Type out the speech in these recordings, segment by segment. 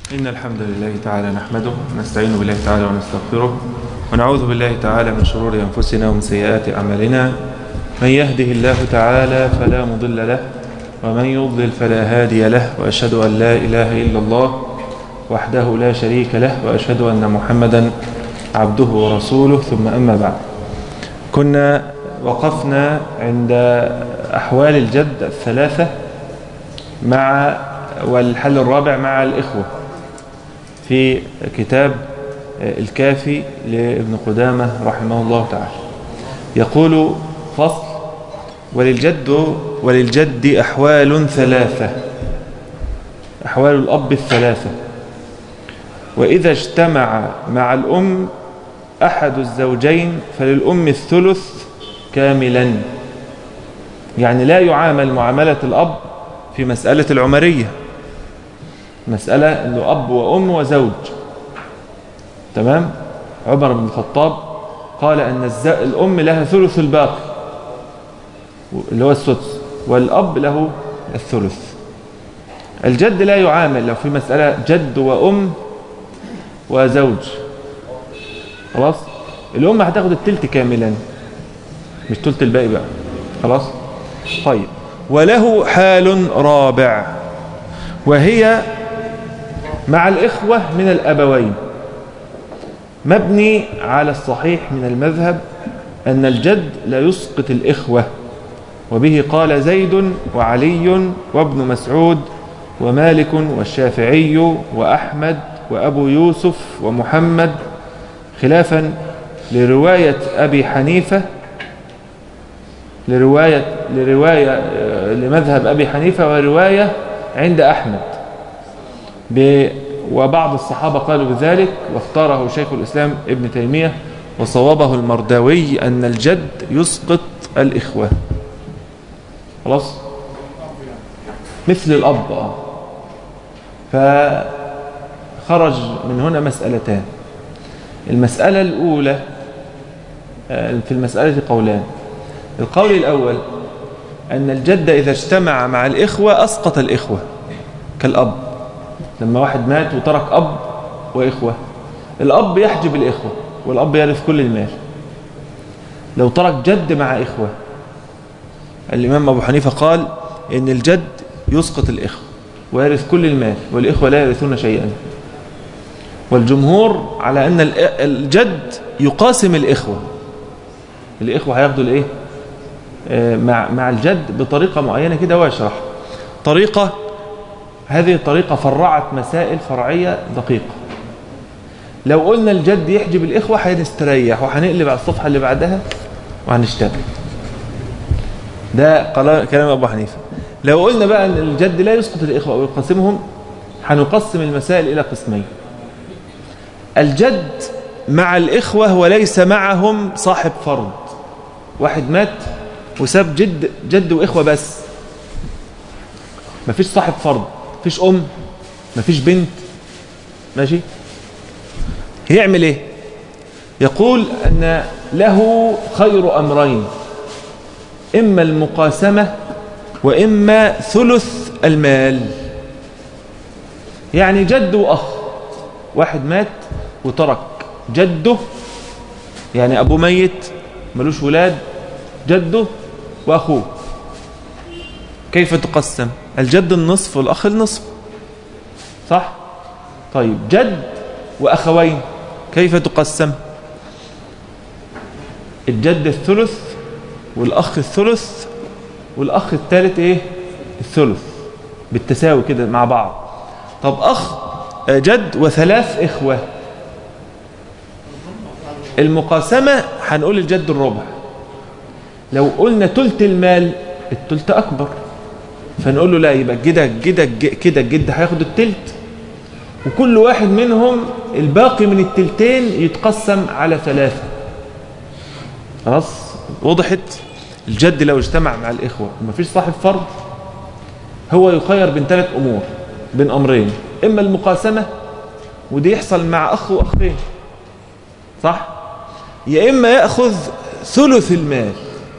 إن الحمد لله تعالى نحمده ونستعين بالله تعالى ونستغفره ونعوذ بالله تعالى من شرور أنفسنا ومن سيئات أعمالنا من يهده الله تعالى فلا مضل له ومن يضلل فلا هادي له وأشهد أن لا إله إلا الله وحده لا شريك له وأشهد أن محمدا عبده ورسوله ثم أما بعد كنا وقفنا عند أحوال الجد الثلاثة مع والحل الرابع مع الإخوة في كتاب الكافي لابن قدامة رحمه الله تعالى يقول فصل وللجد وللجد أحوال ثلاثة أحوال الأب الثلاثة وإذا اجتمع مع الأم أحد الزوجين فللأم الثلث كاملا يعني لا يعامل معاملة الأب في مسألة العمرية مسألة أنه أب وأم وزوج تمام عمر بن الخطاب قال أن الأم لها ثلث الباقي اللي هو السدس والأب له الثلث الجد لا يعامل لو في مسألة جد وأم وزوج خلاص الأم هتاخد التلت كاملا مش تلت الباقي بقى خلاص طيب وله حال رابع وهي مع الإخوة من الأبوين مبني على الصحيح من المذهب أن الجد لا يسقط الإخوة وبه قال زيد وعلي وابن مسعود ومالك والشافعي وأحمد وأبو يوسف ومحمد خلافا لرواية أبي حنيفة لرواية, لرواية لمذهب أبي حنيفة ورواية عند أحمد وبعض الصحابة قالوا بذلك واختاره شيخ الإسلام ابن تيمية وصوابه المرداوي أن الجد يسقط الإخوة خلاص مثل الأب فخرج من هنا مسألتان المسألة الأولى في المسألة قولان القول الأول أن الجد إذا اجتمع مع الإخوة أسقط الإخوة كالأب لما واحد مات وترك أب وإخوة الأب يحجب الإخوة والأب يرث كل المال لو ترك جد مع إخوة الإمام أبو حنيفة قال إن الجد يسقط الإخوة ويرث كل المال والإخوة لا يرثون شيئا والجمهور على أن الجد يقاسم الإخوة الإخوة هياخدوا الإيه مع مع الجد بطريقة معينة كده واشرح طريقة هذه الطريقة فرعت مسائل فرعية دقيقة لو قلنا الجد يحجب الإخوة هنستريح وهنقلب على الصفحة اللي بعدها وهنشتغل ده كلام أبو حنيفة لو قلنا بقى أن الجد لا يسقط الإخوة أو يقسمهم هنقسم المسائل إلى قسمين الجد مع الإخوة وليس معهم صاحب فرض واحد مات وساب جد جد وإخوة بس مفيش صاحب فرض مفيش أم مفيش بنت ماشي يعمل إيه يقول أن له خير أمرين إما المقاسمة وإما ثلث المال يعني جد وأخ واحد مات وترك جده يعني أبو ميت ملوش ولاد جده وأخوه كيف تقسم الجد النصف والأخ النصف صح طيب جد وأخوين كيف تقسم الجد الثلث والأخ الثلث والأخ الثالث إيه الثلث بالتساوي كده مع بعض طب أخ جد وثلاث إخوة المقاسمة هنقول الجد الربع لو قلنا تلت المال التلت أكبر فنقول له لا يبقى كده كده كده الجد هياخد التلت وكل واحد منهم الباقي من التلتين يتقسم على ثلاثة خلاص وضحت الجد لو اجتمع مع الإخوة ومفيش صاحب فرض هو يخير بين ثلاث أمور بين أمرين إما المقاسمة ودي يحصل مع أخ وأخين صح يا إما يأخذ ثلث المال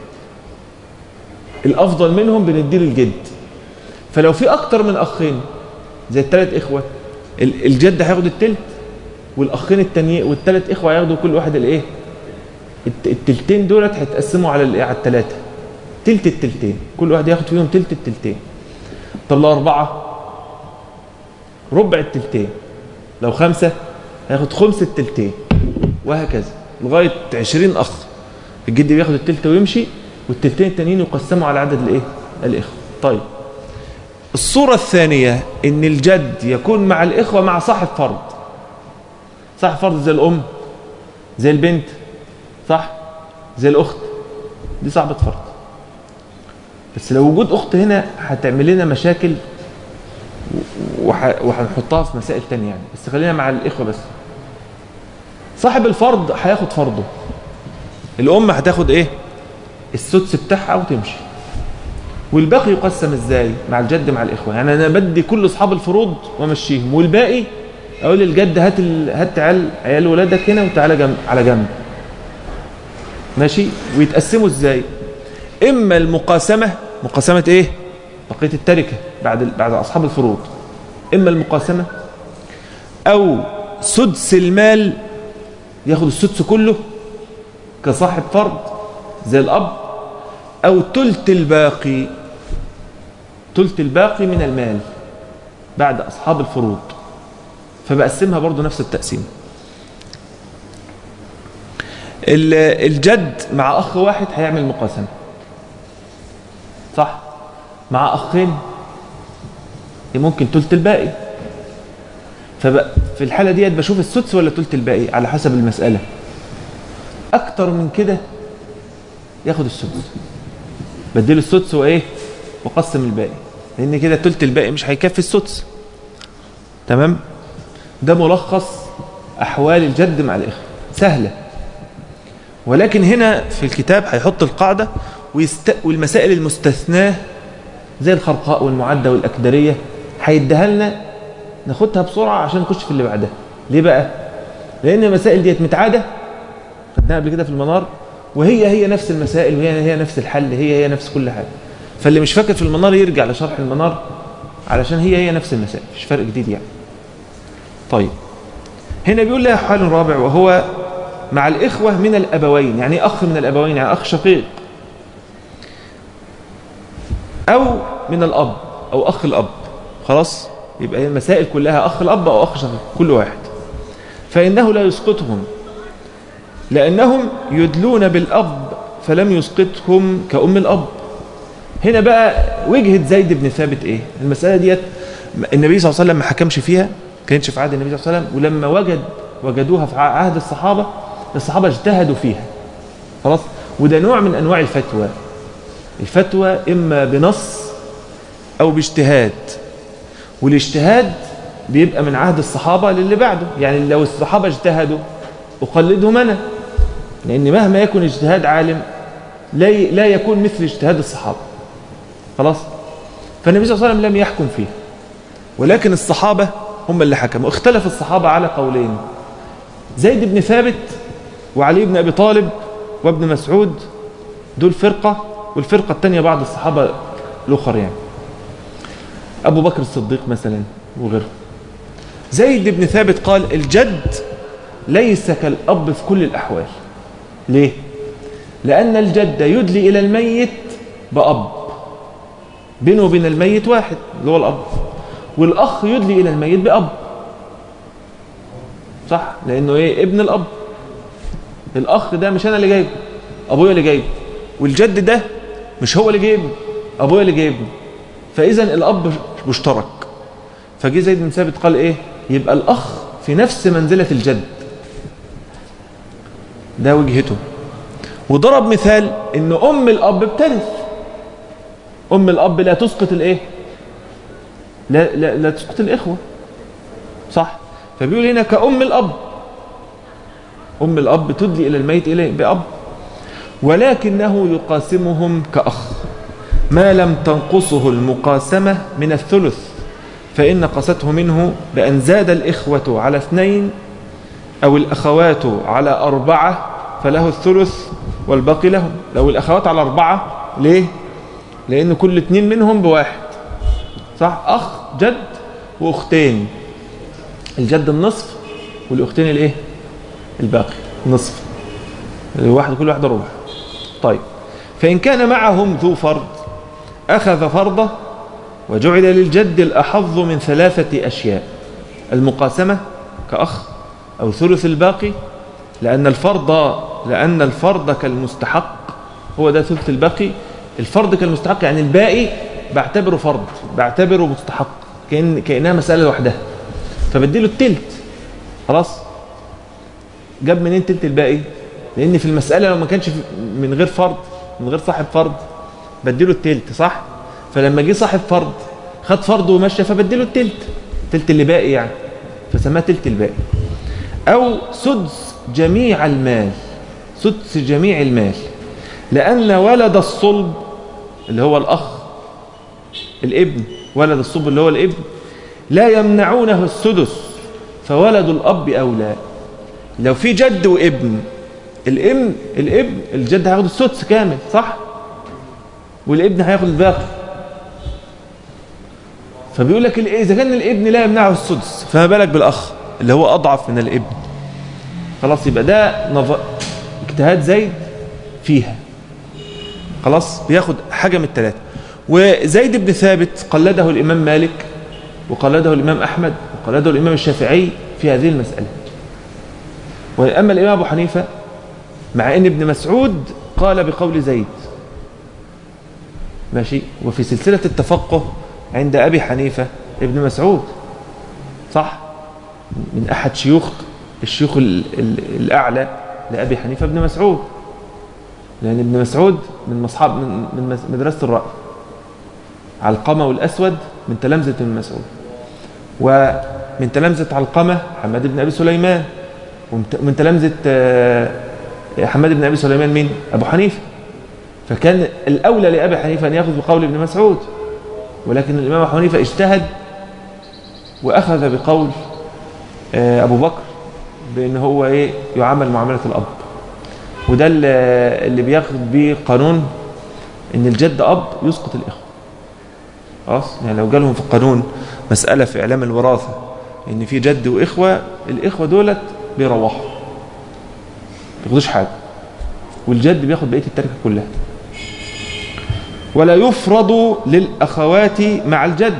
الأفضل منهم بنديه للجد فلو في أكتر من أخين زي الثلاث إخوة ال- الجد هياخد التلت والاخين التانيين والثلاث اخوه هياخدوا كل واحد الايه الت- التلتين دولت هيتقسموا على الايه على الثلاثه تلت التلتين كل واحد ياخد فيهم تلت التلتين طب لو اربعه ربع التلتين لو خمسه هياخد خمس التلتين وهكذا لغايه 20 اخ الجد بياخد التلت ويمشي والتلتين التانيين يقسموا على عدد الايه الاخوه طيب الصورة الثانية ان الجد يكون مع الاخوة مع صاحب فرض صاحب فرض زي الام زي البنت صح زي الاخت دي صاحبة فرض بس لو وجود اخت هنا هتعمل لنا مشاكل وح- وهنحطها في مسائل تانية يعني بس خلينا مع الاخوة بس صاحب الفرض هياخد فرضه الام هتاخد ايه السدس بتاعها وتمشي والباقي يقسم ازاي مع الجد مع الاخوه يعني انا بدي كل اصحاب الفروض وامشيهم والباقي اقول للجد هات ال... هات عيال عيال ولادك هنا وتعالى جنب على جنب ماشي ويتقسموا ازاي اما المقاسمه مقاسمه ايه بقيه التركه بعد ال... بعد اصحاب الفروض اما المقاسمه او سدس المال ياخد السدس كله كصاحب فرض زي الاب او تلت الباقي تلت الباقي من المال بعد اصحاب الفروض فبقسمها برضو نفس التقسيم ال- الجد مع اخ واحد هيعمل مقاسمه صح مع اخين ممكن تلت الباقي فبقى في الحاله ديت بشوف السدس ولا تلت الباقي على حسب المساله اكتر من كده ياخد السدس بديله السدس وايه وقسم الباقي لان كده تلت الباقي مش هيكفي السدس تمام ده ملخص احوال الجد مع الاخوه سهله ولكن هنا في الكتاب هيحط القاعده ويست... والمسائل المستثناه زي الخرقاء والمعده والاكدريه هيديها لنا ناخدها بسرعه عشان نخش في اللي بعدها ليه بقى لان المسائل ديت متعاده خدناها قبل كده في المنار وهي هي نفس المسائل وهي هي نفس الحل هي هي نفس كل حاجه فاللي مش فاكر في المنار يرجع لشرح المنار علشان هي هي نفس المسائل مش فرق جديد يعني طيب هنا بيقول لها حال رابع وهو مع الإخوة من الأبوين يعني أخ من الأبوين يعني أخ شقيق أو من الأب أو أخ الأب خلاص يبقى هي المسائل كلها أخ الأب أو أخ شقيق كل واحد فإنه لا يسقطهم لأنهم يدلون بالأب فلم يسقطهم كأم الأب هنا بقى وجهة زيد بن ثابت إيه المسألة ديت النبي صلى الله عليه وسلم ما حكمش فيها كانتش في عهد النبي صلى الله عليه وسلم ولما وجد وجدوها في عهد الصحابة الصحابة اجتهدوا فيها خلاص وده نوع من أنواع الفتوى الفتوى إما بنص أو باجتهاد والاجتهاد بيبقى من عهد الصحابة للي بعده يعني لو الصحابة اجتهدوا أقلدهم أنا لأن مهما يكن اجتهاد عالم لا لا يكون مثل اجتهاد الصحابة خلاص فالنبي صلى الله عليه وسلم لم يحكم فيه ولكن الصحابة هم اللي حكموا اختلف الصحابة على قولين زيد بن ثابت وعلي بن أبي طالب وابن مسعود دول فرقة والفرقة الثانية بعض الصحابة الأخر يعني أبو بكر الصديق مثلا وغيره زيد بن ثابت قال الجد ليس كالأب في كل الأحوال ليه؟ لأن الجد يدلي إلى الميت بأب بينه وبين الميت واحد اللي هو الأب والأخ يدلي إلى الميت بأب صح؟ لأنه إيه؟ ابن الأب الأخ ده مش أنا اللي جايبه أبويا اللي جايبه والجد ده مش هو اللي جايبه أبويا اللي جايبه فإذا الأب مشترك فجي زيد بن ثابت قال إيه؟ يبقى الأخ في نفس منزلة الجد ده وجهته وضرب مثال ان ام الاب بترث ام الاب لا تسقط الايه لا, لا, لا تسقط الاخوه صح فبيقول هنا كأم الاب ام الاب تدلي الى الميت اليه باب ولكنه يقاسمهم كأخ ما لم تنقصه المقاسمة من الثلث فإن قسته منه بأن زاد الإخوة على اثنين أو الأخوات على أربعة فله الثلث والباقي لهم لو الأخوات على أربعة ليه؟ لأن كل اتنين منهم بواحد صح؟ أخ جد وأختين الجد النصف والاختين الايه الباقي نصف الواحد كل واحده ربع طيب فان كان معهم ذو فرض اخذ فرضه وجعل للجد الاحظ من ثلاثه اشياء المقاسمه كاخ او ثلث الباقي لان الفرض لان الفرض كالمستحق هو ده ثلث الباقي الفرض كالمستحق يعني الباقي بعتبره فرض بعتبره مستحق كأن كأنها مسألة لوحدها فبديله التلت خلاص جاب منين تلت الباقي لأن في المسألة لو ما كانش من غير فرض من غير صاحب فرض بديله التلت صح فلما جه صاحب فرض خد فرض ومشى فبديله التلت التلت اللي باقي يعني فسماه تلت الباقي أو سدس جميع المال سدس جميع المال لأن ولد الصلب اللي هو الأخ الابن ولد الصلب اللي هو الابن لا يمنعونه السدس فولد الأب أولى لو في جد وابن الابن الابن الجد هياخد السدس كامل صح والابن هياخد الباقي فبيقول لك اذا كان الابن لا يمنعه السدس فما بالك بالاخ اللي هو اضعف من الابن خلاص يبقى ده نظ... اجتهاد زيد فيها خلاص بياخد حاجة من الثلاثة وزيد بن ثابت قلده الإمام مالك وقلده الإمام أحمد وقلده الإمام الشافعي في هذه المسألة وأما الإمام أبو حنيفة مع أن ابن مسعود قال بقول زيد ماشي وفي سلسلة التفقه عند أبي حنيفة ابن مسعود صح من أحد شيوخ الشيوخ الأعلى لأبي حنيفة ابن مسعود لأن ابن مسعود من مصحاب من من مدرسة الرأي علقمة والأسود من تلامذة ابن مسعود ومن تلامذة علقمة حماد بن أبي سليمان ومن تلامذة حماد بن أبي سليمان مين؟ أبو حنيفة فكان الأولى لأبي حنيفة أن يأخذ بقول ابن مسعود ولكن الإمام أبو حنيفة اجتهد وأخذ بقول أبو بكر بأن هو إيه يعامل معاملة الأب وده اللي بياخد بيه قانون ان الجد اب يسقط الاخوه خلاص يعني لو جالهم في القانون مساله في اعلام الوراثه ان في جد واخوه الاخوه دولت بيروحوا ما بياخدوش حاجه والجد بياخد بقيه التركه كلها ولا يفرض للاخوات مع الجد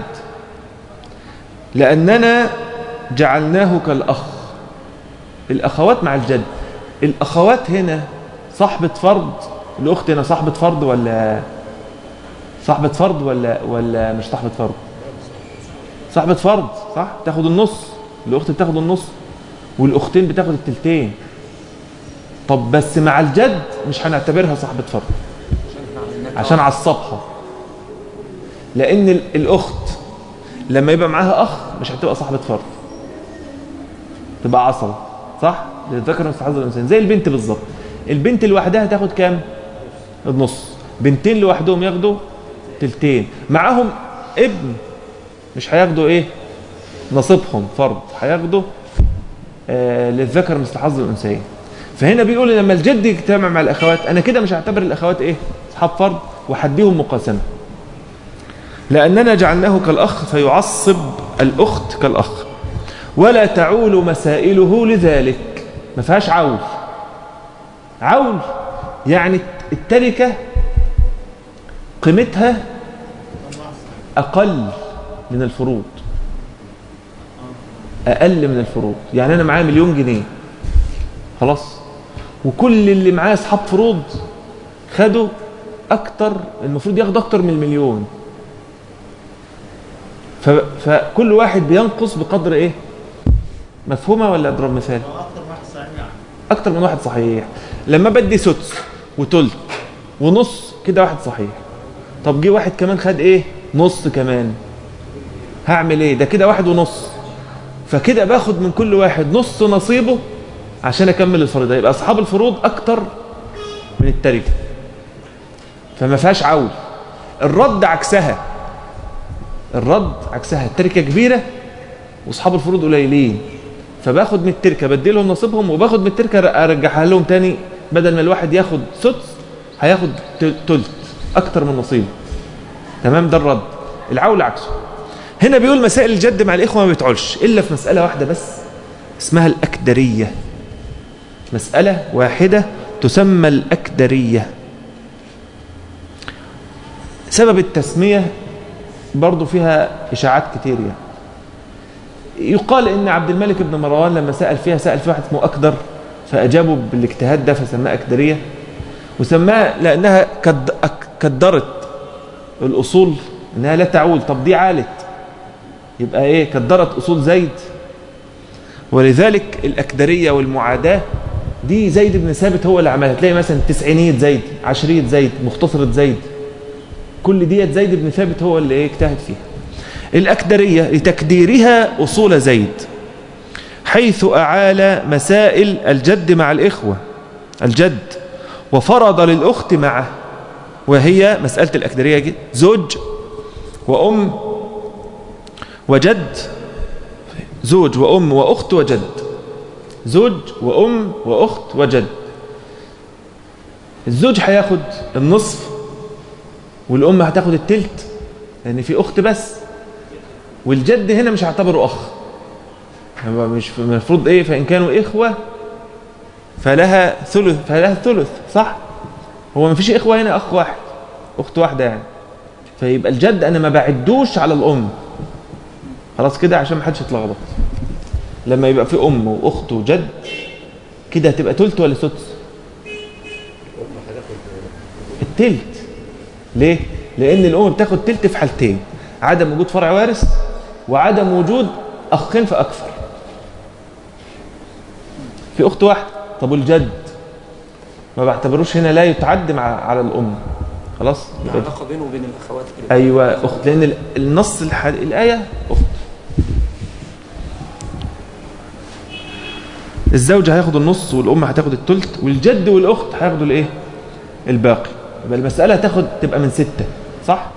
لاننا جعلناه كالاخ الاخوات مع الجد الاخوات هنا صاحبة فرض الأخت هنا صاحبة فرض ولا صاحبة فرض ولا ولا مش صاحبة فرض صاحبة فرض صح تاخد النص الأخت بتاخد النص والأختين بتاخد التلتين طب بس مع الجد مش هنعتبرها صاحبة فرض عشان عصبها لأن الأخت لما يبقى معاها أخ مش هتبقى صاحبة فرض تبقى عصبة صح للذكر مثل حظ الانسان زي البنت بالظبط البنت لوحدها تاخد كام النص بنتين لوحدهم ياخدوا تلتين معاهم ابن مش هياخدوا ايه نصيبهم فرض هياخدوا آه للذكر مثل حظ الانثيين فهنا بيقول لما الجد يجتمع مع الاخوات انا كده مش هعتبر الاخوات ايه اصحاب فرض وحديهم مقاسمه لاننا جعلناه كالاخ فيعصب الاخت كالاخ ولا تعول مسائله لذلك ما فيهاش عول عول يعني التركة قيمتها أقل من الفروض أقل من الفروض يعني أنا معايا مليون جنيه خلاص وكل اللي معاه أصحاب فروض خدوا أكتر المفروض ياخد أكتر من المليون فكل واحد بينقص بقدر إيه مفهومة ولا أضرب مثال أكتر من واحد صحيح لما بدي سدس وتلت ونص كده واحد صحيح طب جه واحد كمان خد ايه نص كمان هعمل ايه ده كده واحد ونص فكده باخد من كل واحد نص نصيبه عشان اكمل الفريضه يبقى اصحاب الفروض اكتر من التركه فما فيهاش عول الرد عكسها الرد عكسها التركه كبيره واصحاب الفروض قليلين فباخد من التركه بدي لهم نصيبهم وباخد من التركه ارجعها لهم تاني بدل ما الواحد ياخد سدس هياخد تلت اكتر من نصيبه تمام ده الرد العول عكسه هنا بيقول مسائل الجد مع الإخوة ما بتعولش إلا في مسألة واحدة بس اسمها الأكدرية مسألة واحدة تسمى الأكدرية سبب التسمية برضو فيها إشاعات كتير يعني يقال إن عبد الملك بن مروان لما سأل فيها سأل في واحد اسمه أكدر فأجابوا بالاجتهاد ده فسماها أكدرية وسماها لأنها كد كدرت الأصول إنها لا تعول طب دي عالت يبقى إيه كدرت أصول زيد ولذلك الأكدرية والمعاداة دي زيد بن ثابت هو اللي عملها تلاقي مثلا تسعينية زيد عشرية زيد مختصرة زيد كل ديت زيد بن ثابت هو اللي ايه اجتهد فيها الأكدرية لتكديرها أصول زيد حيث أعال مسائل الجد مع الإخوة الجد وفرض للأخت معه وهي مسألة الأكدرية زوج وأم وجد زوج وأم وأخت وجد زوج وأم وأخت وجد الزوج هياخد النصف والأم هتاخد التلت لأن في أخت بس والجد هنا مش هعتبره أخ مش المفروض إيه فإن كانوا إخوة فلها ثلث فلها ثلث صح هو ما فيش إخوة هنا أخ واحد أخت واحدة يعني فيبقى الجد أنا ما بعدوش على الأم خلاص كده عشان ما حدش يتلخبط لما يبقى في أم وأخت وجد كده هتبقى تلت ولا سدس التلت ليه لأن الأم بتاخد تلت في حالتين عدم وجود فرع وارث وعدم وجود أخين فأكثر في أخت واحدة طب والجد ما بعتبروش هنا لا يتعد مع على الأم خلاص علاقة بينه وبين الأخوات كده أيوة أخت لأن النص الحد... الآية أخت الزوج هياخد النص والأم هتاخد التلت والجد والأخت هياخدوا الإيه الباقي يبقى المسألة تاخد تبقى من ستة صح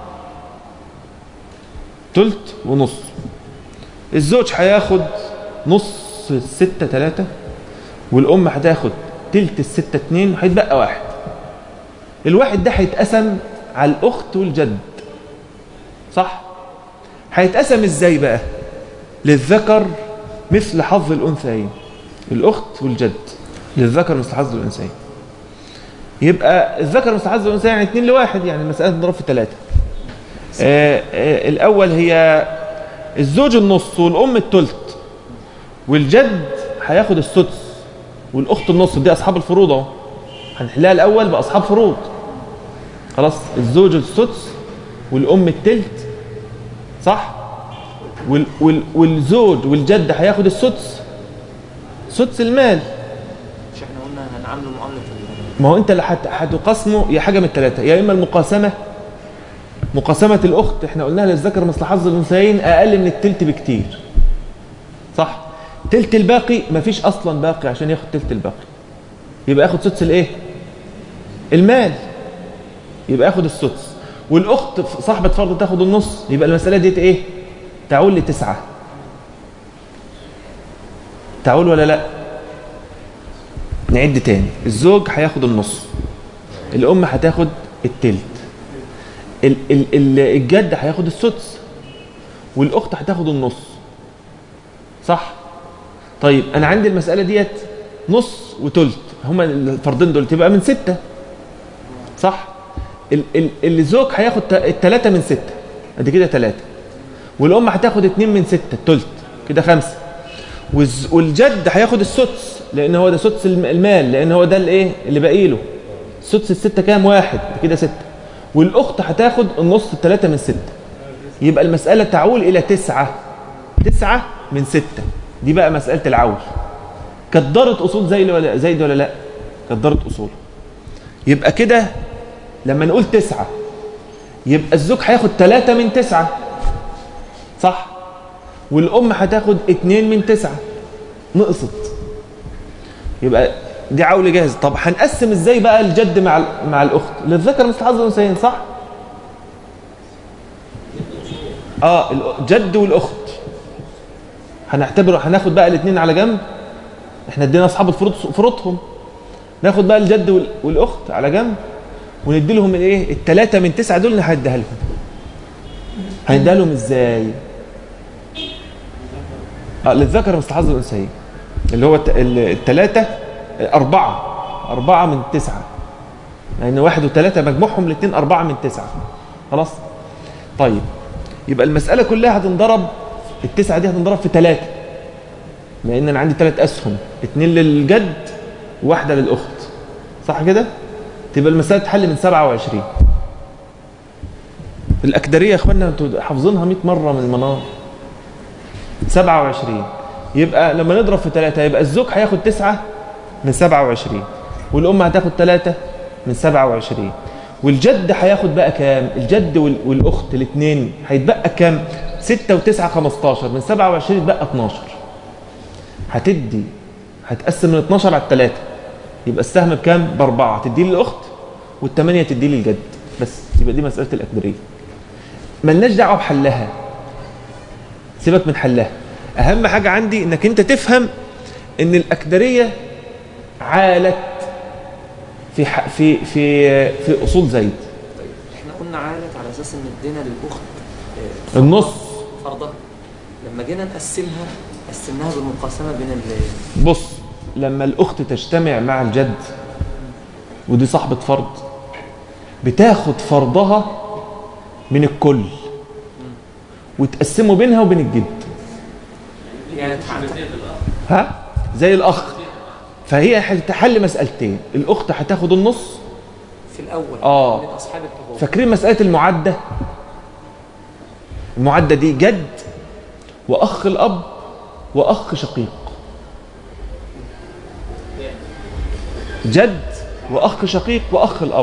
تلت ونص الزوج هياخد نص الستة تلاتة والأم هتاخد تلت الستة اتنين وهيتبقى واحد الواحد ده هيتقسم على الأخت والجد صح هيتقسم ازاي بقى للذكر مثل حظ الأنثيين الأخت والجد للذكر مثل حظ الأنثيين يبقى الذكر مثل حظ الأنثيين يعني اتنين لواحد يعني المسألة تضرب في ثلاثة آه آه الأول هي الزوج النص والأم التلت والجد هياخد السدس والأخت النص دي أصحاب الفروض اهو هنحلها الأول بأصحاب فروض خلاص الزوج السدس والأم التلت صح وال وال والزوج والجد هياخد السدس سدس المال مش احنا قلنا هنعامله معاملة ال- ما هو انت اللي هت- هتقاسمه يا حاجه من الثلاثه يا اما المقاسمه مقاسمه الاخت احنا قلناها للذكر مثل حظ الانثيين اقل من التلت بكتير صح تلت الباقي مفيش اصلا باقي عشان ياخد تلت الباقي يبقى ياخد سدس الايه المال يبقى ياخد السدس والاخت صاحبه فرض تاخد النص يبقى المساله ديت ايه تعول لتسعه تعول ولا لا نعد تاني الزوج هياخد النص الام هتاخد التلت ال ال ال الجد هياخد السدس والاخت هتاخد النص صح طيب انا عندي المساله ديت نص وتلت هما الفردين دول تبقى من ستة صح ال ال الزوج هياخد ت- التلاتة من ستة ادي كده تلاتة والام هتاخد اتنين من ستة تلت كده خمسة والز- والجد هياخد السدس لان هو ده سدس الم- المال لان هو ده الايه اللي باقي له سدس الستة كام واحد كده ستة والاخت هتاخد النص التلاتة من ستة يبقى المسألة تعول الى تسعة تسعة من ستة دي بقى مسألة العول كدرت اصول زي ولا زيد ولا لا كدرت اصول يبقى كده لما نقول تسعة يبقى الزوج هياخد تلاتة من تسعة صح والأم هتاخد اتنين من تسعة نقصت يبقى دي عول جاهز طب هنقسم ازاي بقى الجد مع ال- مع الاخت للذكر مثل حظ الانثيين صح اه الجد والاخت هنعتبر هناخد بقى الاثنين على جنب احنا ادينا اصحاب الفروض فروضهم ناخد بقى الجد وال- والاخت على جنب وندي لهم الايه الثلاثه من تسعه دول اللي هنديها لهم هنديها لهم ازاي اه للذكر مثل حظ الانثيين اللي هو الت- ال- التلاتة أربعة أربعة من تسعة لأن واحد وثلاثة مجموعهم الاثنين أربعة من تسعة خلاص طيب يبقى المسألة كلها هتنضرب التسعة دي هتنضرب في ثلاثة لأن أنا عندي ثلاث أسهم اثنين للجد وواحدة للأخت صح كده؟ تبقى المسألة تحل من 27 الأكدرية يا إخوانا أنتوا حافظينها 100 مرة من المنار 27 يبقى لما نضرب في 3 يبقى الزوج هياخد 9 من 27 والأم هتاخد 3 من 27 والجد هياخد بقى كام؟ الجد وال- والأخت الاثنين هيتبقى كام؟ 6 و9 15 من 27 يتبقى 12 هتدي هتقسم من 12 على 3 يبقى السهم بكام؟ بأربعة تدي للأخت والثمانية تدي للجد بس يبقى دي مسألة الأكبرية ملناش دعوة بحلها سيبك من حلها أهم حاجة عندي إنك أنت تفهم إن الأكدرية عالت في ح... في في في أصول زيد احنا قلنا عالت على اساس ان ادينا للاخت آه، النص فرضها لما جينا نقسمها قسمناها بالمقاسمه بين ال بص لما الأخت تجتمع مع الجد ودي صاحبة فرض بتاخد فرضها من الكل وتقسمه بينها وبين الجد يعني تحقق. ها زي الأخ فهي هتحل مسألتين الأخت هتاخد النص في الاول آه. من اصحاب التفاوض فاكرين مسألة المعدة المعدة دي جد وأخ الأب وأخ شقيق جد وأخ شقيق وأخ الأب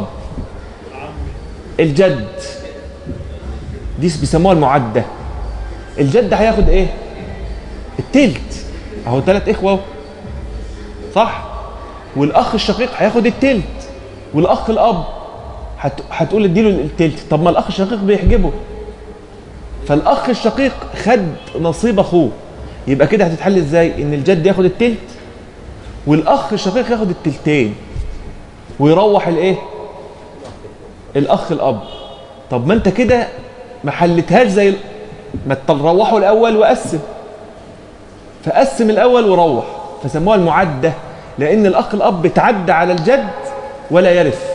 الجد دي بيسموها المعدة الجد هياخد ايه التلت اهو ثلاث اخوه أهو. صح والاخ الشقيق هياخد التلت والاخ الاب هت... هتقول اديله التلت طب ما الاخ الشقيق بيحجبه فالاخ الشقيق خد نصيب اخوه يبقى كده هتتحل ازاي ان الجد ياخد التلت والاخ الشقيق ياخد التلتين ويروح الايه الاخ الاب طب ما انت كده ما حلتهاش زي ال- ما تروحوا الاول وقسم فقسم الاول وروح فسموها المعده لان الاخ الاب اتعدى على الجد ولا يرث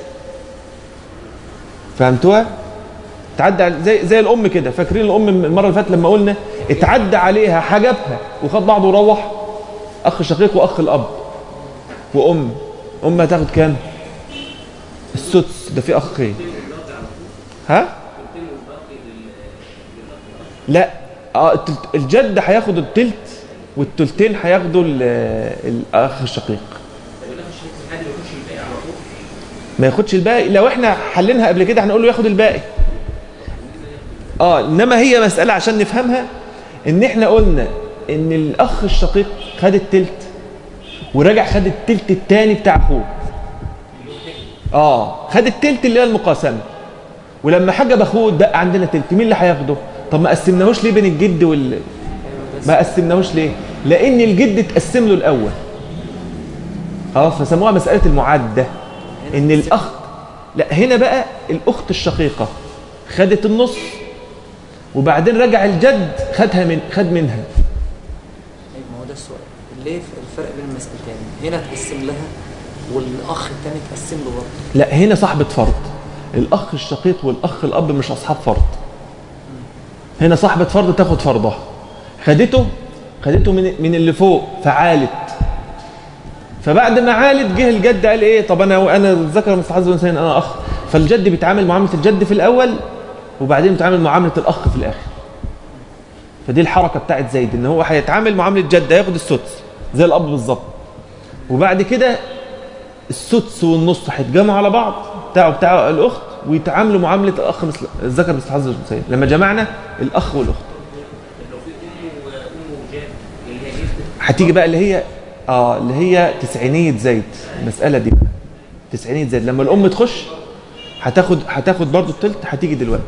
فهمتوها اتعدى على- زي زي الام كده فاكرين الام المره اللي فاتت لما قلنا اتعدى عليها حجبها وخد بعضه وروح اخ شقيق واخ الاب وام ام هتاخد كام السدس ده في اخين ها لا اه التلت- الجد هياخد التلت والتلتين هياخدوا ال- الاخ الشقيق ما ياخدش الباقي لو احنا حلينها قبل كده هنقول له ياخد الباقي اه انما هي مسألة عشان نفهمها ان احنا قلنا ان الاخ الشقيق خد التلت ورجع خد التلت التاني بتاع اخوه اه خد التلت اللي هي المقاسمة ولما حجب اخوه اتبقى عندنا تلت مين اللي هياخده طب ما قسمناهوش ليه بين الجد وال ما قسمناهوش ليه لان الجد اتقسم له الاول خلاص فسموها مسألة المعدة ان الاخ لا هنا بقى الاخت الشقيقة خدت النص وبعدين رجع الجد خدها من خد منها طيب ما هو ده السؤال ليه الفرق بين المسألتين هنا تقسم لها والاخ الثاني تقسم له برضه لا هنا صاحبة فرض الأخ الشقيق والأخ الأب مش أصحاب فرض هنا صاحبة فرض تاخد فرضها خدته خدته من من اللي فوق فعالت فبعد ما عالت جه الجد قال ايه طب انا انا ذكر مثل حظ الانسان انا اخ فالجد بيتعامل معامله الجد في الاول وبعدين بيتعامل معامله الاخ في الاخر فدي الحركه بتاعت زيد ان هو هيتعامل معامله جد هياخد السدس زي الاب بالظبط وبعد كده السدس والنص هيتجمعوا على بعض بتاعه بتاع الاخت ويتعاملوا معامله الاخ مثل الذكر مثل حظ الانثيين لما جمعنا الاخ والاخت هتيجي بقى اللي هي اه اللي هي تسعينيه زيد المساله دي بقى تسعينيه زيد لما الام تخش هتاخد هتاخد برضو التلت هتيجي دلوقتي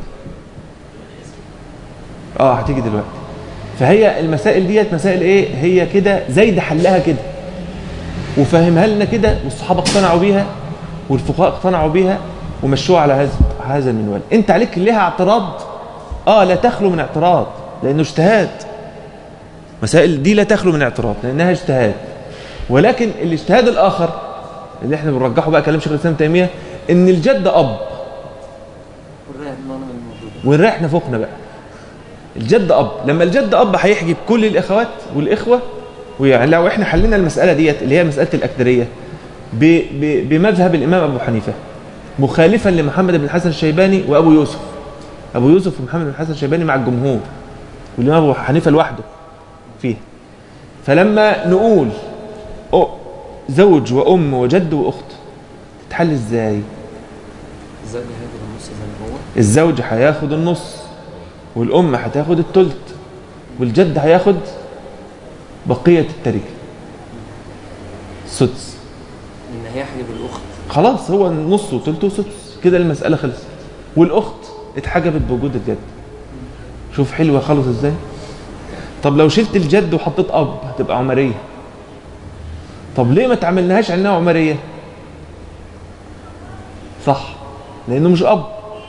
اه هتيجي دلوقتي فهي المسائل ديت مسائل ايه هي كده زيد حلها كده وفهمها لنا كده والصحابه اقتنعوا بيها والفقهاء اقتنعوا بيها ومشوها على هذا هذا المنوال انت عليك ليها اعتراض اه لا تخلو من اعتراض لانه اجتهاد مسائل دي لا تخلو من اعتراض لأنها اجتهاد ولكن الاجتهاد الآخر اللي احنا بنرجحه بقى كلام شيخ الإسلام تيمية إن الجد أب والرهب نوع من الموجودة ونريح نفوقنا بقى الجد أب لما الجد أب هيحجب كل الإخوات والإخوة ويعني لو احنا حلينا المسألة ديت اللي هي مسألة الأكدرية ب- ب- بمذهب الإمام أبو حنيفة مخالفا لمحمد بن الحسن الشيباني وأبو يوسف أبو يوسف ومحمد بن الحسن الشيباني مع الجمهور والإمام أبو حنيفة لوحده فيه فلما نقول أو زوج وأم وجد وأخت تتحل إزاي الزوج هياخد النص زي ما هو الزوج هياخد النص والأم هتاخد التلت والجد هياخد بقية التركة سدس إن هيحجب الأخت خلاص هو نص وتلت وسدس كده المسألة خلصت والأخت اتحجبت بوجود الجد شوف حلوة خالص ازاي طب لو شلت الجد وحطيت أب هتبقى عمرية طب ليه ما تعملناهاش عنها عمرية صح لأنه مش أب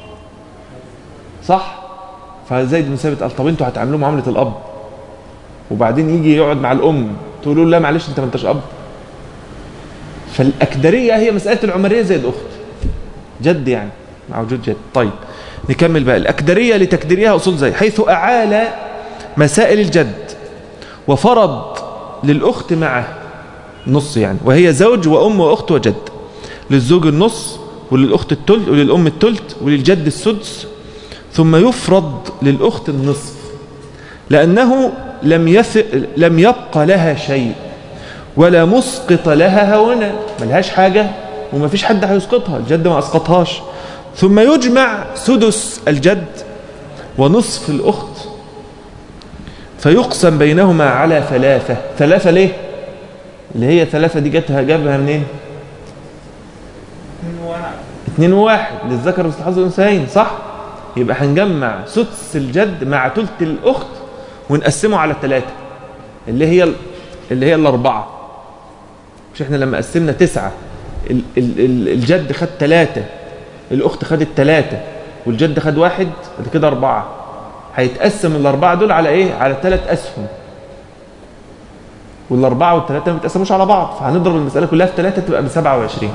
صح فزيد بن ثابت قال طب انتوا هتعاملوه معاملة الأب وبعدين يجي يقعد مع الأم تقولوا له لا معلش انت ما انتش أب فالأكدرية هي مسألة العمرية زي الأخت جد يعني مع وجود جد طيب نكمل بقى الأكدرية لتكديرها أصول زي حيث أعال مسائل الجد وفرض للأخت معه نص يعني وهي زوج وأم وأخت وجد للزوج النص وللأخت التلت وللأم التلت وللجد السدس ثم يفرض للأخت النصف لأنه لم, يث... لم يبق لها شيء ولا مسقط لها هونا ملهاش حاجة وما فيش حد هيسقطها الجد ما أسقطهاش ثم يجمع سدس الجد ونصف الأخت فيقسم بينهما على ثلاثة ثلاثة ليه؟ اللي هي ثلاثة دي جاتها جابها منين؟ اتنين وواحد للذكر مثل حظ الأنثيين صح؟ يبقى هنجمع سدس الجد مع تلت الأخت ونقسمه على الثلاثة اللي هي اللي هي الأربعة مش احنا لما قسمنا تسعة ال ال ال الجد خد ثلاثة الأخت خدت ثلاثة والجد خد واحد بعد كده أربعة هيتقسم الأربعة دول على إيه؟ على ثلاث أسهم والأربعة والثلاثة ما بيتقسموش على بعض فهنضرب المسألة كلها في ثلاثة تبقى ب 27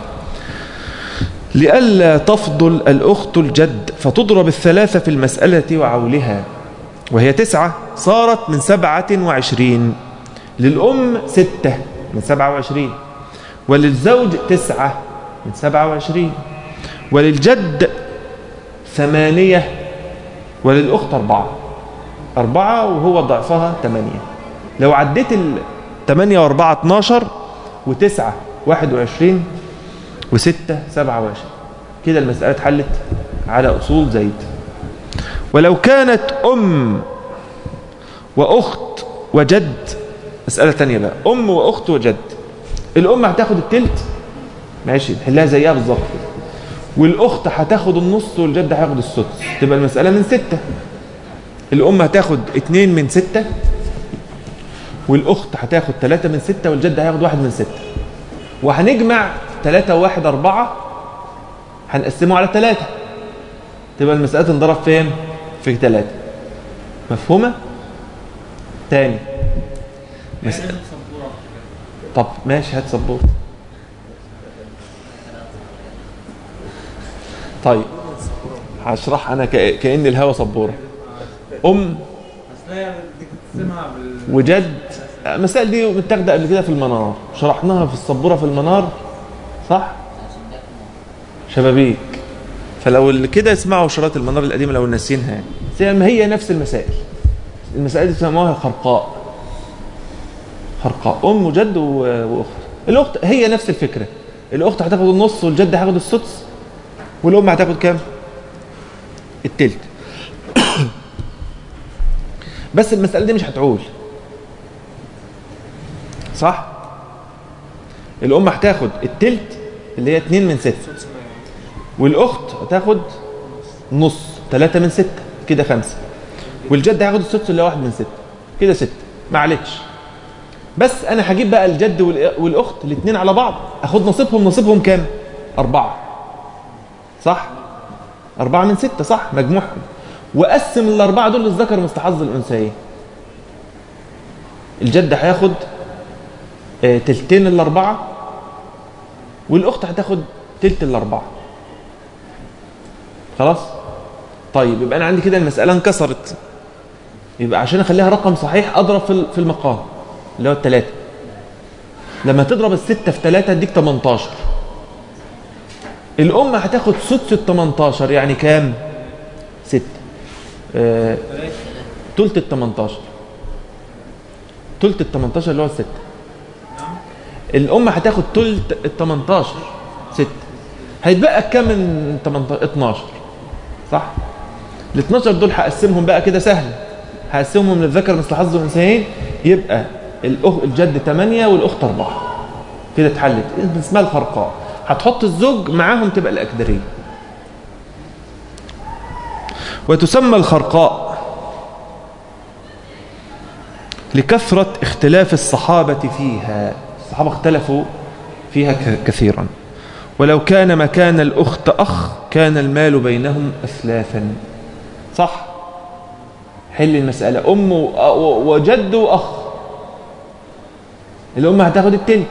لئلا تفضل الأخت الجد فتضرب الثلاثة في المسألة وعولها وهي تسعة صارت من سبعة وعشرين للأم ستة من سبعة وعشرين وللزوج تسعة من سبعة وعشرين وللجد ثمانية وللأخت أربعة أربعة وهو ضعفها ثمانية لو عديت الثمانية وأربعة اتناشر وتسعة واحد وعشرين وستة سبعة وعشرين كده المسألة اتحلت على أصول زيد ولو كانت أم وأخت وجد مسألة تانية بقى أم وأخت وجد الأم هتاخد التلت ماشي نحلها زيها بالظبط والأخت هتاخد النص والجد هياخد السدس تبقى المسألة من ستة الأم هتاخد اتنين من ستة والأخت هتاخد تلاتة من ستة والجد هياخد واحد من ستة وهنجمع تلاتة وواحد أربعة هنقسمه على تلاتة تبقى المسألة تنضرب فين؟ في تلاتة مفهومة؟ تاني مسألة طب ماشي هات سبورة طيب هشرح انا ك- كأن الهوا سبورة ام اصل هي دي تقسمها بال وجد المسائل دي متاخده قبل كده في المنار شرحناها في السبوره في المنار صح شبابيك فلو اللي كده اسمعوا شرايط المنار القديمه لو ناسينها يعني زي ما هي نفس المسائل المسائل دي بيسموها خرقاء خرقاء ام وجد و- واخت الاخت هي نفس الفكره الاخت هتاخد النص والجد هياخد السدس والام هتاخد كام التلت بس المساله دي مش هتعول صح الام هتاخد التلت اللي هي 2 من 6 والاخت هتاخد نص 3 من 6 كده 5 والجد هياخد السدس اللي هو 1 من 6 كده 6 ما عليكش بس انا هجيب بقى الجد والإ- والاخت الاثنين على بعض اخد نصيبهم نصيبهم كام أربعة صح أربعة من ستة صح مجموعهم وقسم الأربعة دول للذكر مستحظ الأنثيين الجد هياخد آه، تلتين الاربعه والاخت هتاخد تلت الاربعه خلاص طيب يبقى انا عندي كده المساله انكسرت يبقى عشان اخليها رقم صحيح اضرب في في المقام اللي هو الثلاثه لما تضرب الستة في ثلاثة اديك 18 الأم هتاخد سدس ال 18 يعني كام؟ ستة آه، تلت ال 18 تلت ال 18 اللي هو الستة الأم هتاخد تلت ال 18 ستة هيتبقى كام من 18 12 صح؟ ال 12 دول هقسمهم بقى كده سهل هقسمهم للذكر مثل حظ الأنثيين يبقى الأخ الجد 8 والأخت 4 كده اتحلت اسمها الخرقاء هتحط الزوج معاهم تبقى الأكدرية وتسمى الخرقاء لكثرة اختلاف الصحابة فيها الصحابة اختلفوا فيها ك- كثيرا ولو كان مكان الأخت أخ كان المال بينهم أثلاثا صح حل المسألة أم و- و- وجد وأخ الأم هتاخد التلت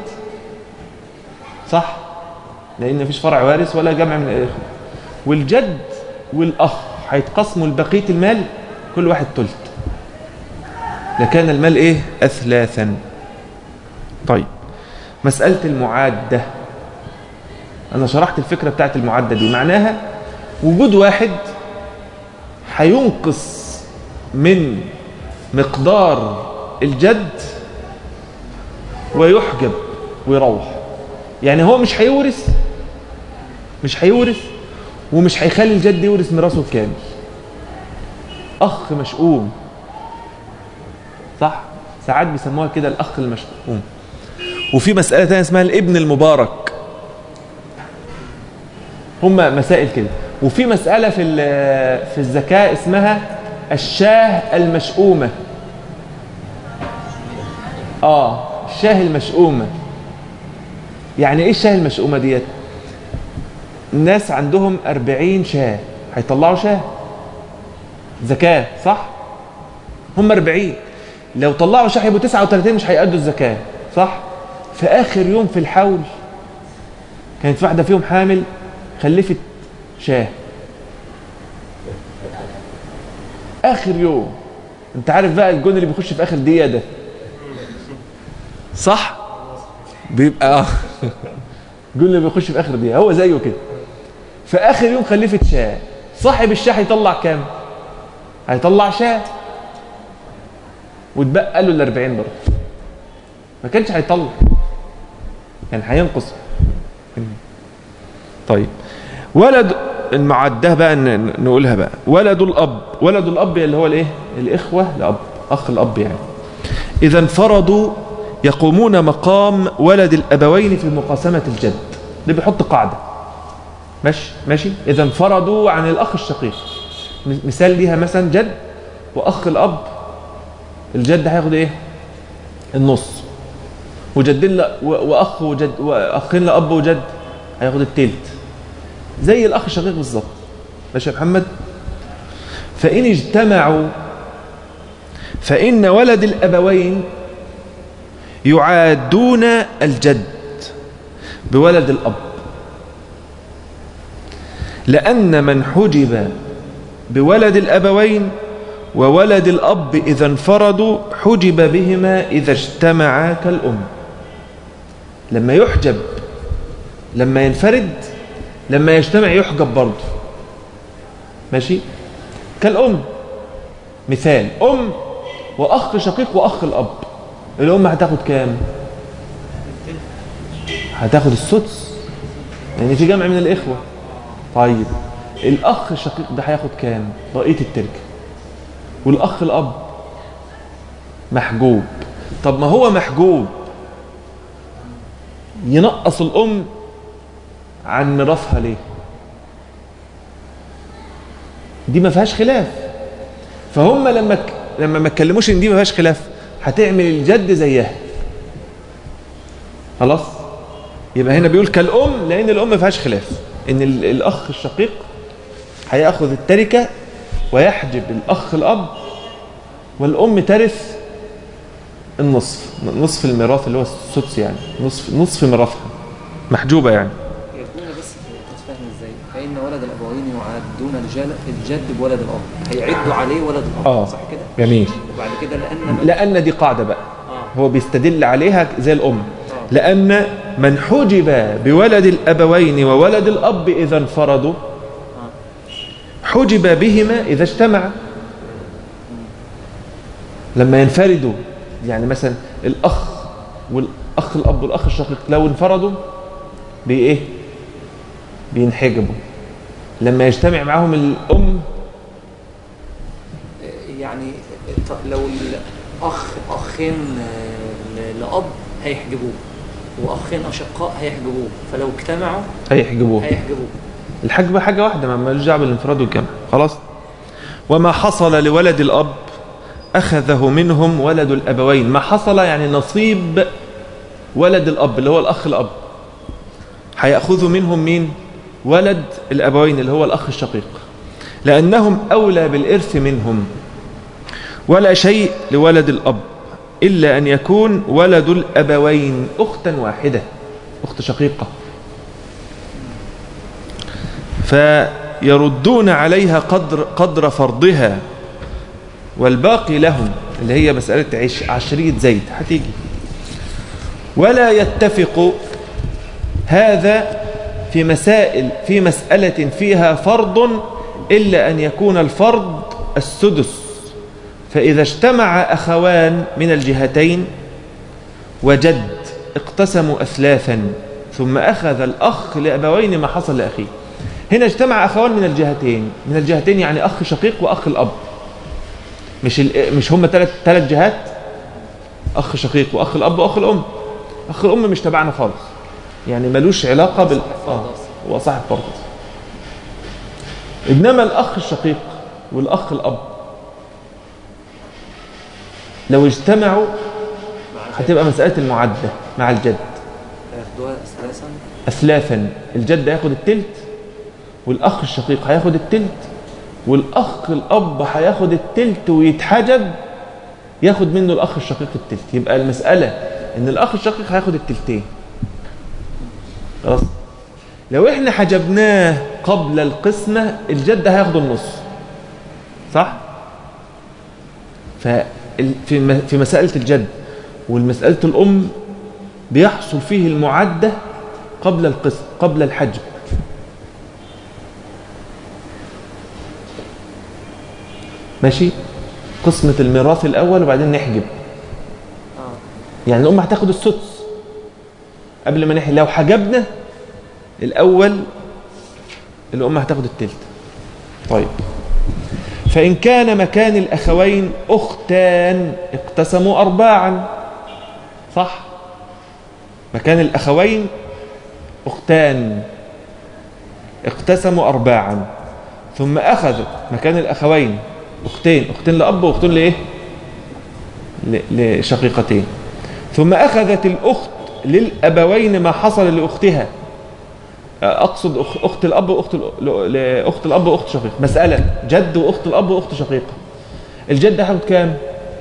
صح لأن مفيش فرع وارث ولا جمع من الإخوة والجد والأخ هيتقسموا لبقية المال كل واحد تلت لكان المال إيه أثلاثا طيب مسألة المعادة أنا شرحت الفكرة بتاعت المعادة دي معناها وجود واحد هينقص من مقدار الجد ويحجب ويروح يعني هو مش هيورث مش هيورث ومش هيخلي الجد يورث ميراثه الكامل اخ مشؤوم صح ساعات بيسموها كده الاخ المشؤوم وفي مساله ثانيه اسمها الابن المبارك هما مسائل كده وفي مساله في ال- في الزكاه اسمها الشاه المشؤومه اه الشاه المشؤومه يعني ايه الشاه المشؤومه ديت الناس عندهم أربعين شاه هيطلعوا شاه زكاة صح هم أربعين لو طلعوا شاه يبقوا 39 مش هيأدوا الزكاة صح في آخر يوم في الحول كانت واحدة فيهم حامل خلفت شاه آخر يوم انت عارف بقى الجون اللي بيخش في آخر دقيقة ده صح بيبقى الجون اللي بيخش في آخر دقيقة هو زيه كده في اخر يوم خلفت شاه صاحب الشاه هيطلع كام هيطلع شاه واتبقى له ال 40 برضه ما كانش هيطلع كان هينقص طيب ولد المعده بقى ن- نقولها بقى ولد الاب ولد الاب اللي هو الايه الاخوه الاب اخ الاب يعني اذا انفردوا يقومون مقام ولد الابوين في مقاسمه الجد ده بيحط قاعده ماشي ماشي اذا انفردوا عن الاخ الشقيق م- مثال ليها مثلا جد واخ الاب الجد هياخد ايه النص وجدين لا و- واخ وجد واخين لاب وجد هياخد التلت زي الاخ الشقيق بالظبط ماشي يا محمد فان اجتمعوا فان ولد الابوين يعادون الجد بولد الاب لأن من حجب بولد الأبوين وولد الأب إذا انفردوا حجب بهما إذا اجتمعا كالأم لما يحجب لما ينفرد لما يجتمع يحجب برضه ماشي كالأم مثال أم وأخ شقيق وأخ الأب الأم هتاخد كام هتاخد السدس يعني في جمع من الإخوة طيب الاخ الشقيق ده هياخد كام بقيه التركه والاخ الاب محجوب طب ما هو محجوب ينقص الام عن ميراثها ليه دي ما فيهاش خلاف فهم لما ك... لما ما اتكلموش ان دي ما فيهاش خلاف هتعمل الجد زيها خلاص يبقى هنا بيقول كالام لان الام ما فيهاش خلاف ان ال- الاخ الشقيق هياخذ التركه ويحجب الاخ الاب والام ترث النصف نصف الميراث اللي هو السدس يعني نصف نصف ميراثها محجوبة يعني يكون بس تتفهم ازاي فإن ولد الأبوين يعدون الجل الجد بولد الأب هيعدوا عليه ولد الأب آه. صح كده جميل وبعد كده لأن لأن دي قاعدة بقى آه. هو بيستدل عليها زي الأم لأن من حجب بولد الأبوين وولد الأب إذا انفردوا حجب بهما إذا اجتمعا لما ينفردوا يعني مثلا الأخ والأخ الأب والأخ الشقيق لو انفردوا بإيه؟ بينحجبوا لما يجتمع معهم الأم يعني ط- لو الأخ أخين آه، ل- لأب هيحجبوه وأخين أشقاء هيحجبوه فلو اجتمعوا هيحجبوه هيحجبوه الحجب حاجة واحدة ما مالوش دعوه بالانفراد والجمع خلاص وما حصل لولد الأب أخذه منهم ولد الأبوين ما حصل يعني نصيب ولد الأب اللي هو الأخ الأب هيأخذ منهم مين ولد الأبوين اللي هو الأخ الشقيق لأنهم أولى بالإرث منهم ولا شيء لولد الأب إلا أن يكون ولد الأبوين أختا واحدة أخت شقيقة فيردون عليها قدر قدر فرضها والباقي لهم اللي هي مسألة عش عشرية زيد هتيجي ولا يتفق هذا في مسائل في مسألة فيها فرض إلا أن يكون الفرض السدس فإذا اجتمع أخوان من الجهتين وجد اقتسموا أثلاثا ثم أخذ الأخ لأبوين ما حصل لأخيه هنا اجتمع أخوان من الجهتين من الجهتين يعني أخ شقيق وأخ الأب مش ال... مش هم ثلاث ثلاث جهات أخ شقيق وأخ الأب وأخ الأم أخ الأم مش تبعنا خالص يعني ملوش علاقة بال صاحب فرض آه، أصلاً. هو صاحب فرض إنما الأخ الشقيق والأخ الأب لو اجتمعوا هتبقى مسألة المعدة مع الجد هياخدوها ثلاثا أثلاثا الجد هياخد التلت والأخ الشقيق هياخد التلت والأخ الأب هياخد التلت ويتحجب ياخد منه الأخ الشقيق التلت يبقى المسألة إن الأخ الشقيق هياخد التلتين خلاص لو إحنا حجبناه قبل القسمة الجد هياخد النص صح؟ ففي في مسألة الجد والمسألة الأم بيحصل فيه المعدة قبل القسم قبل الحجب ماشي قسمة الميراث الأول وبعدين نحجب اه يعني الأم هتاخد السدس قبل ما نحجب لو حجبنا الأول الأم هتاخد التلت طيب فإن كان مكان الأخوين أختان اقتسموا أرباعا صح مكان الأخوين أختان اقتسموا أرباعا ثم أخذت مكان الأخوين أختين أختين لأب وأختين لإيه ل- لشقيقتين ثم أخذت الأخت للأبوين ما حصل لأختها أقصد أخ- أخت الأب وأخت ال- ل- لأخت الأب وأخت شقيقة مسألة جد وأخت الأب وأخت شقيقة الجد هياخد كام؟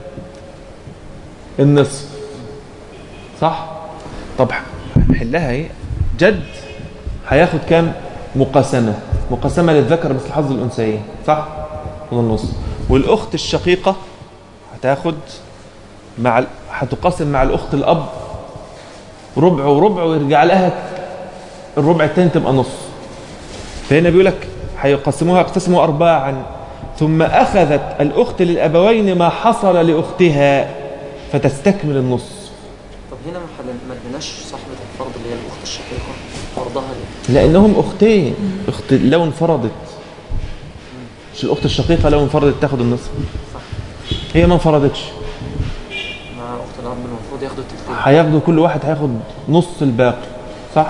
النصف صح؟ طب نحلها ايه؟ جد هياخد كام؟ مقاسمة مقاسمة للذكر مثل حظ الأنثيين صح؟ من النص والأخت الشقيقة هتاخد مع ال- هتقاسم مع الأخت الأب ربع وربع ويرجع لها الربع التاني تبقى نص فهنا بيقول لك هيقسموها يقتسموا أرباعا ثم أخذت الأخت للأبوين ما حصل لأختها فتستكمل النص طب هنا ما حل- ما اديناش صاحبة الفرض اللي هي الأخت الشقيقة فرضها ليه؟ لأنهم أختين أخت لو انفردت مش الأخت الشقيقة لو انفردت تاخد النصف هي ما انفردتش مع أخت الأب المفروض ياخدوا التلتين هياخدوا كل واحد هياخد نص الباقي صح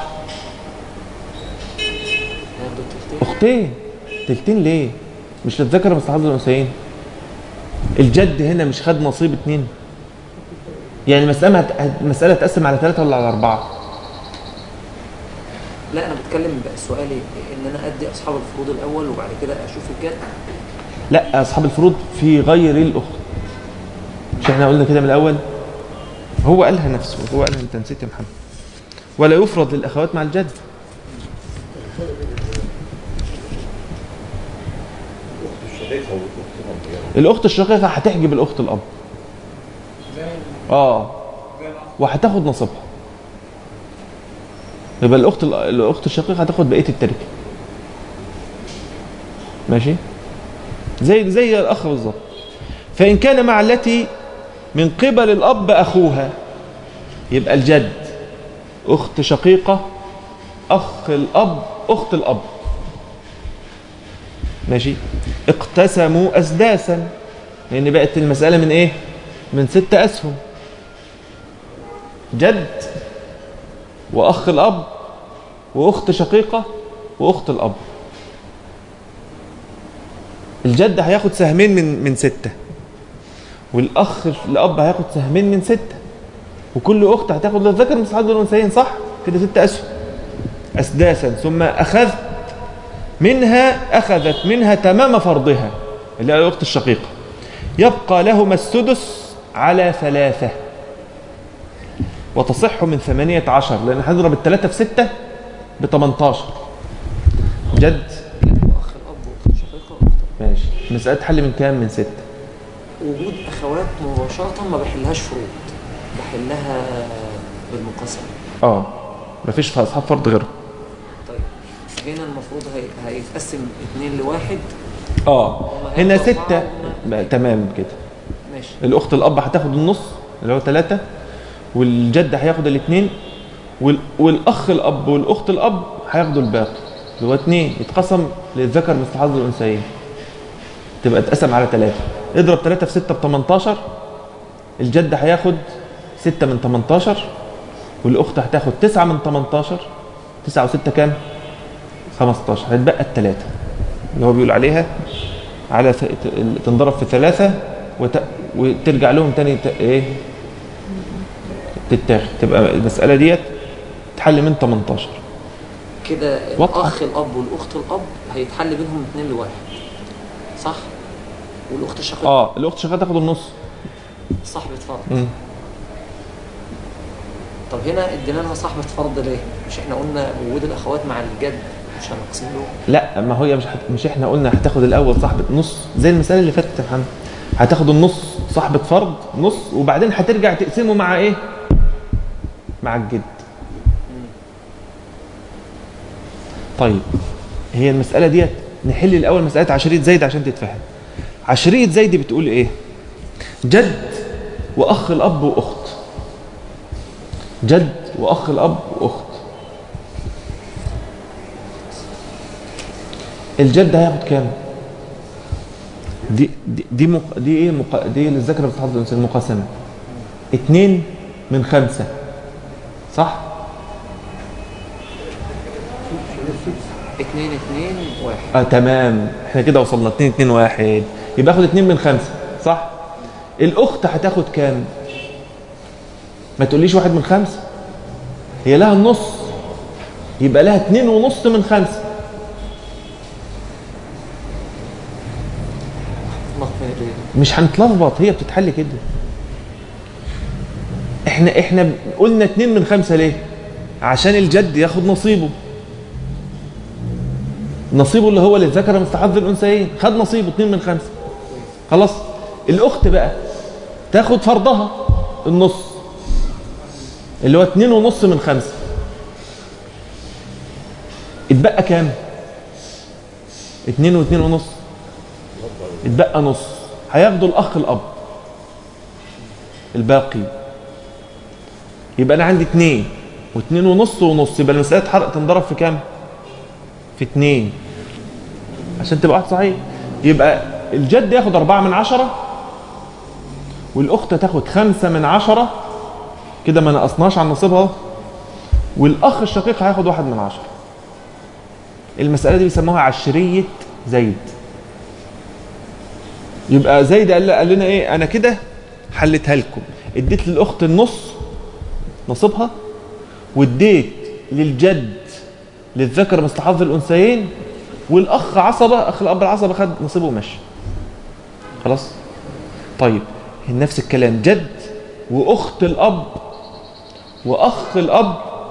هياخدوا التلتين أختين تلتين ليه مش للذكر مثل حظ الأنثيين الجد هنا مش خد نصيب اتنين يعني المسألة هت- المسألة تقسم على ثلاثة ولا على أربعة لا أنا بتكلم بقى سؤالي إن أنا أدي أصحاب الفروض الأول وبعد كده أشوف الجد لا أصحاب الفروض في غير الأخت مش احنا قلنا كده من الأول هو قالها نفسه هو قالها انت نسيت يا محمد ولا يفرض للاخوات مع الجد الاخت الشقيقه هتحجب الاخت الاب اه وهتاخد نصيبها يبقى الاخت الاخت الشقيقه هتاخد بقيه التركه ماشي زي زي الاخ بالظبط فان كان مع التي من قبل الاب اخوها يبقى الجد اخت شقيقه اخ الاب اخت الاب ماشي اقتسموا اسداسا لان بقت المساله من ايه من ست اسهم جد واخ الاب واخت شقيقه واخت الاب الجد هياخد سهمين من من سته والاخ الاب هياخد سهمين من سته وكل اخت هتاخد للذكر مثل حظ الانثيين صح كده ست اسهم اسداسا ثم اخذت منها اخذت منها تمام فرضها اللي هي الاخت الشقيقه يبقى لهما السدس على ثلاثه وتصح من ثمانية عشر لأن هنضرب الثلاثة في ستة ب 18 جد اخ الاب واخت شقيقه واخت ماشي مسألة حل من كام من ستة وجود اخوات مباشره ما بحلهاش فروض بحلها بالمقاسمه اه مفيش في أصحاب فرض غيره طيب هنا المفروض هي... هيتقسم اتنين لواحد اه هنا ستة بقى تمام كده ماشي الأخت الأب هتاخد النص اللي هو ثلاثة والجد هياخد الاثنين وال... والأخ الأب والأخت الأب هياخدوا الباقي اللي هو اثنين يتقسم للذكر مثل حظ الأنثيين تبقى اتقسم على ثلاثة اضرب ثلاثة في ستة ب 18 الجد هياخد ستة من 18 والأخت هتاخد تسعة من 18 تسعة وستة كام؟ 15 هتبقى الثلاثة اللي هو بيقول عليها على ث... ت- تنضرب في ثلاثة وت... وترجع لهم تاني ت... ايه تتاخد تبقى المسألة ديت تحل من 18 كده واضحة. الاخ الاب والاخت الاب هيتحل بينهم اتنين لواحد صح والاخت الشقيقه اه الاخت شغاله تاخد النص صاحبه فرض مم. طب هنا ادينا لها صاحبه فرض ليه مش احنا قلنا وجود الاخوات مع الجد مش هنقسم له لا ما هي مش حت... مش احنا قلنا هتاخد الاول صاحبه نص زي المساله اللي فاتت يا محمد هتاخد النص صاحبه فرض نص وبعدين هترجع تقسمه مع ايه مع الجد طيب هي المساله ديت نحل الاول مساله عشريه زايد عشان تتفهم عشريه زايد بتقول ايه جد واخ الاب واخت جد واخ الاب واخت الجد هياخد كام دي دي دي, مق... دي ايه مق... دي للذكر بتحضر الانسان المقاسمه اتنين من خمسة صح اتنين اتنين واحد اه تمام احنا كده وصلنا اتنين اتنين واحد يبقى اخد اتنين من خمسة صح الاخت هتاخد كام ما تقوليش واحد من خمسة هي لها النص يبقى لها اتنين ونص من خمسة نط من ايديه مش هنتلخبط هي بتتحل كده احنا احنا قلنا اتنين من خمسة ليه عشان الجد ياخد نصيبه نصيبه اللي هو للذكر مستحض الانثيين خد نصيبه اتنين من خمسة خلاص الاخت بقى تاخد فرضها النص اللي هو اتنين ونص من خمسة اتبقى كام اتنين واتنين ونص اتبقى نص هياخدوا الاخ الاب الباقي يبقى انا عندي اتنين واتنين ونص ونص يبقى المسألة تحرق تنضرب في كام في اتنين عشان تبقى واحد صحيح يبقى الجد ياخد أربعة من عشرة والأخت تاخد خمسة من عشرة كده ما نقصناش عن نصيبها اهو. والأخ الشقيق هياخد واحد من عشرة المسألة دي بيسموها عشرية زيد يبقى زيد قال قال لنا ايه انا كده حلتها لكم اديت للاخت النص نصيبها واديت للجد للذكر مثل حظ الانثيين والاخ عصبه اخ الاب العصبه خد نصيبه ومشي خلاص طيب نفس الكلام جد واخت الاب واخ الاب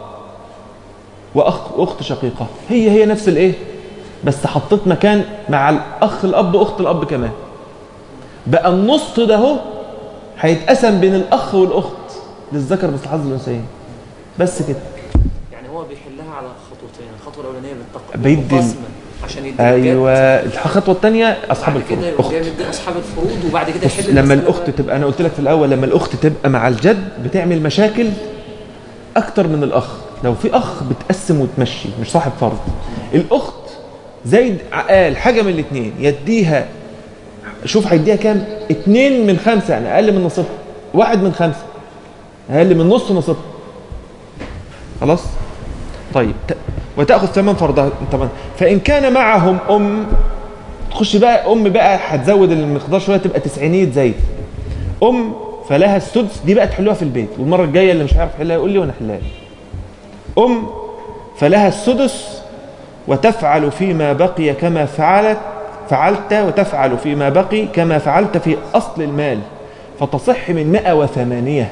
واخ اخت شقيقه هي هي نفس الايه بس حطيت مكان مع الاخ الاب واخت الاب كمان بقى النص ده اهو هيتقسم بين الاخ والاخت للذكر مثل حظ الانثيين بس كده يعني هو بيحلها على خطوتين الخطوه الاولانيه بالتق- بيدي ال- بالقسمه عشان يدي ايوه الخطوه الثانيه اصحاب بعد كده الفروض يروح اخت جاي مدي اصحاب الفروض وبعد كده بص يحل لما المسألة الاخت بقى. تبقى انا قلت لك في الاول لما الاخت تبقى مع الجد بتعمل مشاكل اكتر من الاخ لو في اخ بتقسم وتمشي مش صاحب فرض الاخت زايد قال حاجه من الاثنين يديها شوف هيديها كام اتنين من خمسة يعني اقل من نصفها واحد من خمسة اقل من نص نصفها خلاص طيب ت- وتاخذ ثمن فرضها طبعا فان كان معهم ام تخش بقى ام بقى هتزود المقدار شويه تبقى تسعينيه زايد ام فلها السدس دي بقى تحلوها في البيت والمره الجايه اللي مش عارف يحلها يقول لي وانا احلها له. ام فلها السدس وتفعل فيما بقي كما فعلت فعلت وتفعل فيما بقي كما فعلت في اصل المال فتصح من 108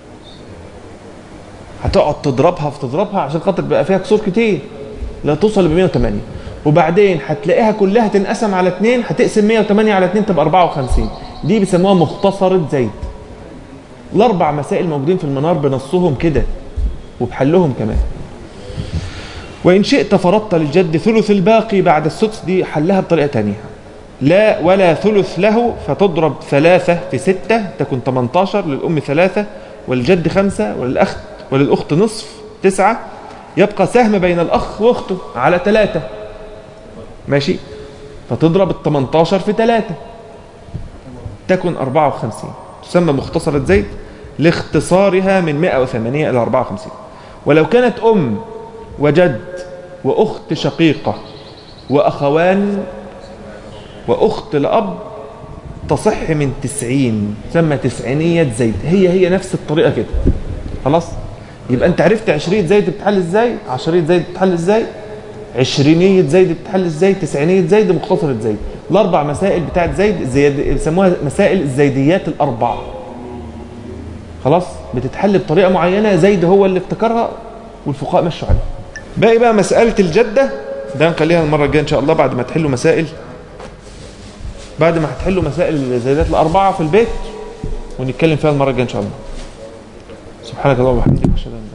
هتقعد تضربها في تضربها عشان خاطر بقى فيها كسور كتير لا توصل ل 108 وبعدين هتلاقيها كلها تنقسم على اثنين هتقسم 108 على اثنين تبقى 54 دي بيسموها مختصرة زيد الاربع مسائل موجودين في المنار بنصهم كده وبحلهم كمان وإن شئت فرضت للجد ثلث الباقي بعد السدس دي حلها بطريقة تانية لا ولا ثلث له فتضرب ثلاثة في ستة تكون 18 للأم ثلاثة وللجد خمسة وللأخت وللأخت نصف تسعة يبقى سهم بين الأخ وأخته على ثلاثة ماشي فتضرب ال 18 في ثلاثة تكن 54 تسمى مختصرة زيد لاختصارها من 108 إلى 54 ولو كانت أم وجد وأخت شقيقة وأخوان وأخت لأب تصح من تسعين تسمى تسعينية زيد هي هي نفس الطريقة كده خلاص يبقى انت عرفت عشرية زيد بتحل ازاي عشرية زيد بتحل ازاي عشرينية زيد بتحل ازاي تسعينية زيد مختصرة زيد الأربع مسائل بتاعت زيد زيد بيسموها مسائل الزيديات الأربع خلاص بتتحل بطريقة معينة زيد هو اللي ابتكرها والفقهاء مشوا عليها باقي بقى مسألة الجدة ده نخليها المرة الجاية إن شاء الله بعد ما تحلوا مسائل بعد ما هتحلوا مسائل الزيادات الأربعة في البيت ونتكلم فيها المرة الجاية إن شاء الله سبحانك اللهم وبحمدك أشهد أن لا